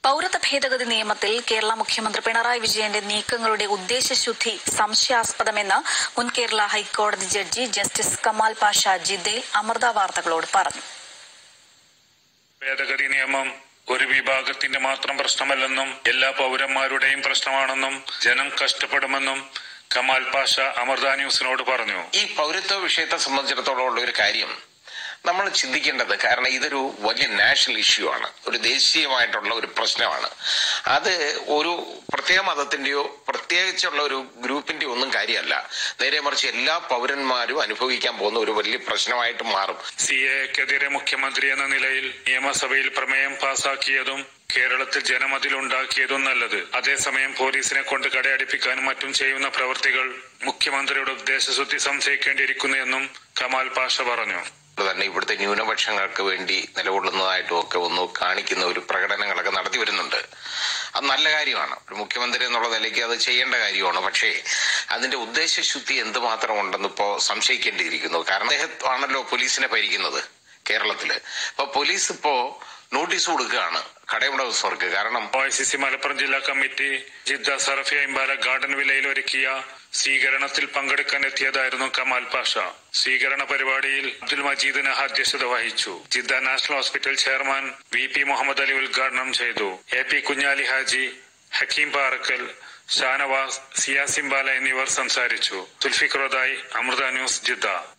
പൌരത്വ ഭേദഗതി നിയമത്തിൽ കേരള മുഖ്യമന്ത്രി പിണറായി വിജയന്റെ നീക്കങ്ങളുടെ ഉദ്ദേശശുദ്ധി സംശയാസ്പദമെന്ന് മുൻ കേരള ഹൈക്കോടതി ജഡ്ജി ജസ്റ്റിസ് കമാൽ പാഷ ജിദ്ദയിൽ അമൃത വാർത്തകളോട് പറഞ്ഞു ഭേദഗതി നിയമം ഒരു വിഭാഗത്തിന്റെ മാത്രം പ്രശ്നമല്ലെന്നും എല്ലാ പൗരന്മാരുടെയും പ്രശ്നമാണെന്നും ജനം കഷ്ടപ്പെടുമെന്നും കമാൽ പാഷ അമൃത ന്യൂസിനോട് പറഞ്ഞു ഈ പൗരത്വ വിഷയത്തെ സംബന്ധിച്ചിടത്തോളം ഉള്ള ഒരു കാര്യം നമ്മൾ ചിന്തിക്കേണ്ടത് കാരണം ഇതൊരു വലിയ നാഷണൽ ഇഷ്യൂ ആണ് ഒരു ദേശീയമായിട്ടുള്ള ഒരു പ്രശ്നമാണ് അത് ഒരു പ്രത്യേക മതത്തിന്റെയോ പ്രത്യേകിച്ചുള്ള ഒരു ഗ്രൂപ്പിന്റെയോ ഒന്നും കാര്യമല്ല നേരെ മറിച്ച് എല്ലാ പൗരന്മാരും അനുഭവിക്കാൻ പോകുന്ന ഒരു വലിയ പ്രശ്നമായിട്ട് മാറും സി എക്കെതിരെ മുഖ്യമന്ത്രി എന്ന നിലയിൽ നിയമസഭയിൽ പ്രമേയം പാസാക്കിയതും കേരളത്തിൽ ജനമതിലുണ്ടാക്കിയതും നല്ലത് അതേസമയം പോലീസിനെ കൊണ്ട് കടയടിപ്പിക്കാനും മറ്റും ചെയ്യുന്ന പ്രവൃത്തികൾ മുഖ്യമന്ത്രിയുടെ ഉദ്ദേശശുദ്ധി സംശയിക്കേണ്ടിയിരിക്കുന്നു എന്നും കമാൽ പാഷ പറഞ്ഞു തന്നെ ഇവിടുത്തെ ന്യൂനപക്ഷങ്ങൾക്ക് വേണ്ടി നിലകൊള്ളുന്നതായിട്ടും ഒക്കെ ഒന്ന് കാണിക്കുന്ന ഒരു പ്രകടനങ്ങളൊക്കെ നടത്തി വരുന്നുണ്ട് അത് നല്ല കാര്യമാണ് ഒരു മുഖ്യമന്ത്രി എന്നുള്ള നിലയ്ക്ക് അത് ചെയ്യേണ്ട കാര്യമാണ് പക്ഷേ അതിന്റെ ഉദ്ദേശശുദ്ധി എന്തുമാത്രം ഉണ്ടെന്ന് ഇപ്പോ സംശയിക്കേണ്ടിയിരിക്കുന്നു കാരണം അദ്ദേഹമാണല്ലോ പോലീസിനെ ഭരിക്കുന്നത് കേരളത്തില് അപ്പൊ പോലീസ് ഇപ്പോ നോട്ടീസ് കൊടുക്കുകയാണ് കടയുടമസ്ഥർക്ക് കാരണം O I C C Malappuram ജില്ലാ കമ്മിറ്റി ജിദ്ദ സറഫിയ ഇമ്പാല ഗാർഡൻ വില്ലയിൽ ഒരുക്കിയ സ്വീകരണത്തിൽ പങ്കെടുക്കാൻ എത്തിയതായിരുന്നു കമാൽ പാഷ സ്വീകരണ പരിപാടിയിൽ അബ്ദുൽ മജീദിന് അധ്യക്ഷത വഹിച്ചു Jeddah national hospital chairman V P Muhammad Ali ഉദ്ഘാടനം ചെയ്തു എ പി കുഞ്ഞാലി ഹാജി ഹക്കീം പാറക്കൽ ഷാനവാസ് സിയാസിംബാല എന്നിവർ സംസാരിച്ചു സുൽഫിഖ് റോദായി അമൃത ന്യൂസ് ജിദ്ദ